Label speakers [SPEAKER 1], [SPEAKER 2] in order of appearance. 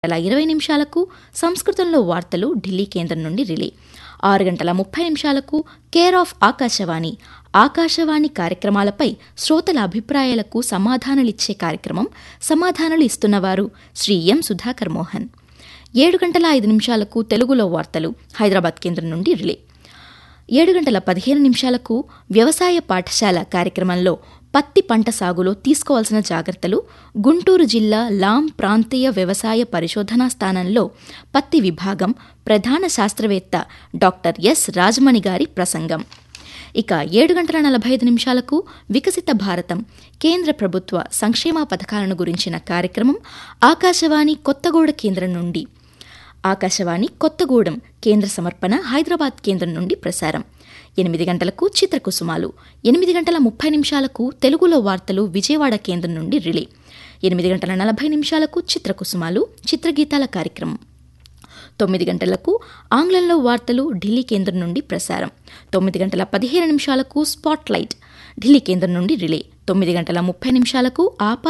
[SPEAKER 1] గంటల ఇరవై నిమిషాలకు సంస్కృతంలో వార్తలు ఢిల్లీ కేంద్రం నుండి రిలే ఆరు గంటల ముప్పై నిమిషాలకు కేర్ ఆఫ్ ఆకాశవాణి ఆకాశవాణి కార్యక్రమాలపై శ్రోతల అభిప్రాయాలకు సమాధానాలిచ్చే కార్యక్రమం సమాధానాలు ఇస్తున్నవారు శ్రీ ఎం సుధాకర్ మోహన్ ఏడు గంటల ఐదు నిమిషాలకు తెలుగులో వార్తలు హైదరాబాద్ కేంద్రం నుండి రిలే ఏడు గంటల పదిహేను నిమిషాలకు వ్యవసాయ పాఠశాల కార్యక్రమంలో పత్తి పంట సాగులో తీసుకోవాల్సిన జాగ్రత్తలు గుంటూరు జిల్లా లాం ప్రాంతీయ వ్యవసాయ పరిశోధనా స్థానంలో పత్తి విభాగం ప్రధాన శాస్త్రవేత్త డాక్టర్ ఎస్ రాజమణి గారి ప్రసంగం ఇక ఏడు గంటల నలభై ఐదు నిమిషాలకు వికసిత భారతం కేంద్ర ప్రభుత్వ సంక్షేమ పథకాలను గురించిన కార్యక్రమం ఆకాశవాణి కొత్తగూడ కేంద్రం నుండి ఆకాశవాణి కొత్తగూడెం కేంద్ర సమర్పణ హైదరాబాద్ కేంద్రం నుండి ప్రసారం ఎనిమిది గంటలకు చిత్రకుసుమాలు ఎనిమిది గంటల ముప్పై నిమిషాలకు తెలుగులో వార్తలు విజయవాడ కేంద్రం నుండి రిలే ఎనిమిది గంటల నలభై నిమిషాలకు చిత్రకుసుమాలు చిత్రగీతాల కార్యక్రమం తొమ్మిది గంటలకు ఆంగ్లంలో వార్తలు ఢిల్లీ కేంద్రం నుండి ప్రసారం తొమ్మిది గంటల పదిహేను నిమిషాలకు స్పాట్లైట్ ఢిల్లీ కేంద్రం నుండి రిలే తొమ్మిది గంటల ముప్పై నిమిషాలకు ఆపా